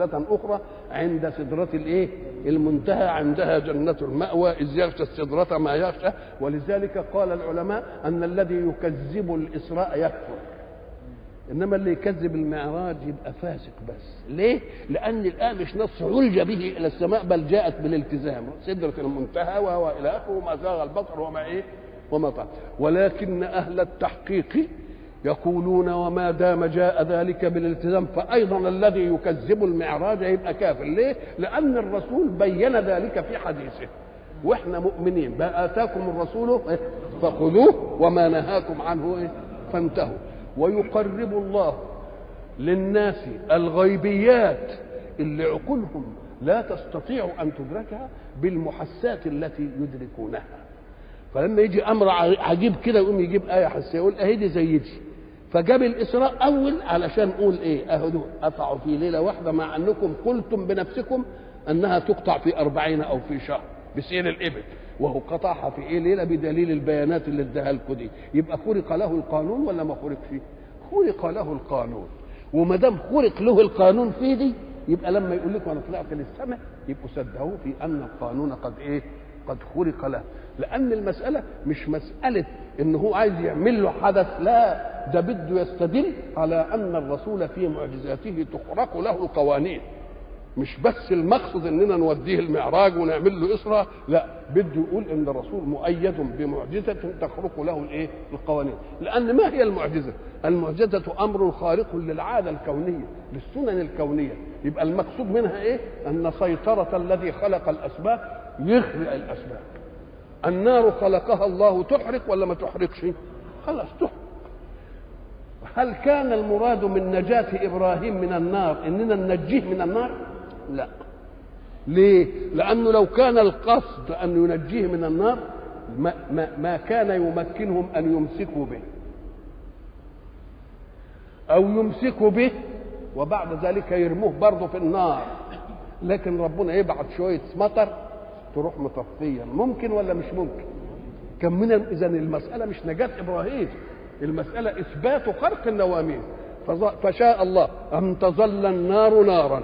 منزلة أخرى عند سدرة الإيه؟ المنتهى عندها جنة المأوى إذ يغشى السدرة ما يغشى ولذلك قال العلماء أن الذي يكذب الإسراء يكفر انما اللي يكذب المعراج يبقى فاسق بس ليه لان الان مش نص علج به الى السماء بل جاءت بالالتزام سدره المنتهى وهو الى اخره وما زاغ البصر وما ايه وما طال ولكن اهل التحقيق يقولون وما دام جاء ذلك بالالتزام فايضا الذي يكذب المعراج يبقى كافر ليه لان الرسول بين ذلك في حديثه واحنا مؤمنين ما اتاكم الرسول إيه؟ فخذوه وما نهاكم عنه إيه؟ فانتهوا ويقرب الله للناس الغيبيات اللي عقولهم لا تستطيع ان تدركها بالمحسات التي يدركونها فلما يجي امر عجيب كده يقوم يجيب ايه حسيه يقول اهي دي زي دي فجاب الاسراء اول علشان نقول ايه اهو قطعوا في ليله واحده مع انكم قلتم بنفسكم انها تقطع في أربعين او في شهر بسير الابل وهو قطعها في ايه ليله بدليل البيانات اللي اداها لكم دي يبقى خرق له القانون ولا ما خرق فيه خرق له القانون وما دام خرق له القانون فيه دي يبقى لما يقول لكم انا طلعت للسماء يبقوا صدقوه في ان القانون قد ايه قد خرق له لان المساله مش مساله ان هو عايز يعمل له حدث لا ده بده يستدل على ان الرسول في معجزاته تخرق له القوانين مش بس المقصد اننا نوديه المعراج ونعمل له اسره لا بده يقول ان الرسول مؤيد بمعجزه تخرق له الايه القوانين لان ما هي المعجزه المعجزه امر خارق للعاده الكونيه للسنن الكونيه يبقى المقصود منها ايه ان سيطره الذي خلق الاسباب يخلق الاسباب النار خلقها الله تحرق ولا ما تحرقش خلاص تحرق هل كان المراد من نجاة إبراهيم من النار إننا ننجيه من النار؟ لا ليه؟ لأنه لو كان القصد أن ينجيه من النار ما, ما, ما كان يمكنهم أن يمسكوا به أو يمسكوا به وبعد ذلك يرموه برضه في النار لكن ربنا يبعت شوية مطر تروح مطفية ممكن ولا مش ممكن؟ كان من إذا المسألة مش نجاة إبراهيم المسألة إثبات خرق النواميس فشاء الله أن تظل النار نارا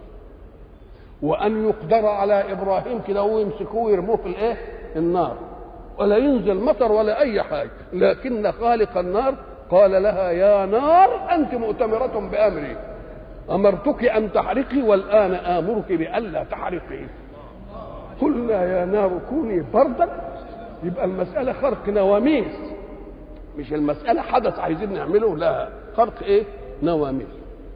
وأن يقدر على إبراهيم كده هو يمسكوه ويرموه في الإيه؟ النار ولا ينزل مطر ولا أي حاجة لكن خالق النار قال لها يا نار أنت مؤتمرة بأمري أمرتك أن تحرقي والآن آمرك بألا تحرقي قلنا يا نار كوني بردا يبقى المسألة خرق نواميس مش المسألة حدث عايزين نعمله لا خرق ايه نواميس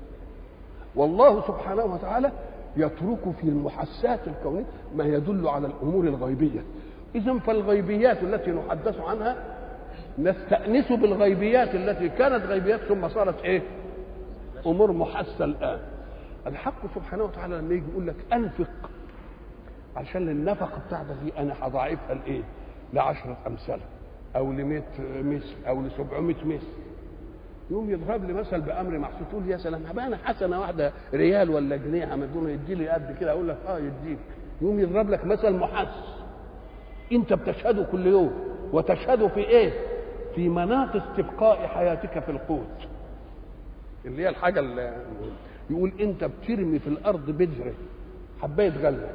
والله سبحانه وتعالى يترك في المحسات الكونية ما يدل على الأمور الغيبية إذا فالغيبيات التي نحدث عنها نستأنس بالغيبيات التي كانت غيبيات ثم صارت ايه أمور محسة الآن الحق سبحانه وتعالى لما يجي يقول لك أنفق عشان النفقة بتاعتك دي أنا هضاعفها لإيه؟ لعشرة أمثالها او ل 100 مثل او ل 700 مثل يقوم يضرب لي مثل بامر محسوس تقول يا سلام هبقى انا حسنه واحده ريال ولا جنيه عملونا يدي لي قد كده اقول لك اه يديك يقوم يضرب لك مثل محس انت بتشهده كل يوم وتشهده في ايه؟ في مناط استبقاء حياتك في القوت اللي هي الحاجه اللي يقول انت بترمي في الارض بذره حبايه غله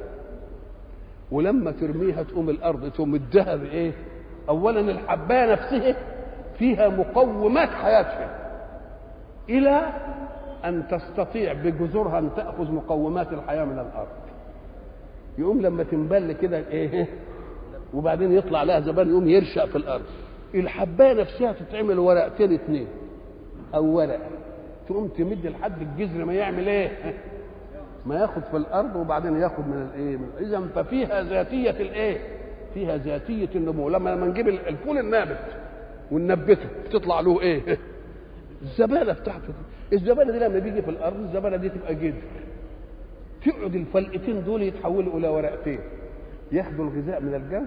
ولما ترميها تقوم الارض تقوم ادها بايه؟ اولا الحبايه نفسها فيها مقومات حياتها الى ان تستطيع بجذورها ان تاخذ مقومات الحياه من الارض يقوم لما تنبل كده ايه وبعدين يطلع لها زبان يقوم يرشق في الارض الحبايه نفسها تتعمل ورقتين اتنين او ورقه تقوم تمد لحد الجذر ما يعمل ايه ما ياخد في الارض وبعدين ياخد من الايه اذا ففيها ذاتيه الايه فيها ذاتيه النمو لما لما نجيب الفول النابت وننبته تطلع له ايه الزباله بتاعته دي الزباله دي لما بيجي في الارض الزباله دي تبقى جذر تقعد الفلقتين دول يتحولوا الى ورقتين ياخدوا الغذاء من الجو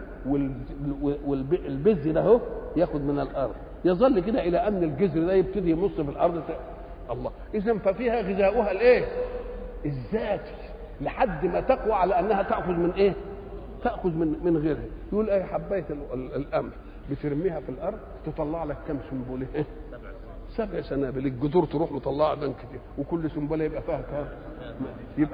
والبز ده اهو ياخد من الارض يظل كده الى ان الجذر ده يبتدي يمص في الارض الله اذا ففيها غذاؤها الايه الذاتي لحد ما تقوى على انها تاخذ من ايه تاخذ من من غيرها يقول ايه حبايه القمح بترميها في الارض تطلع لك كم سنبله إيه؟ سبع سنابل الجذور تروح مطلعه دم كتير وكل سنبله يبقى فيها كام يبقى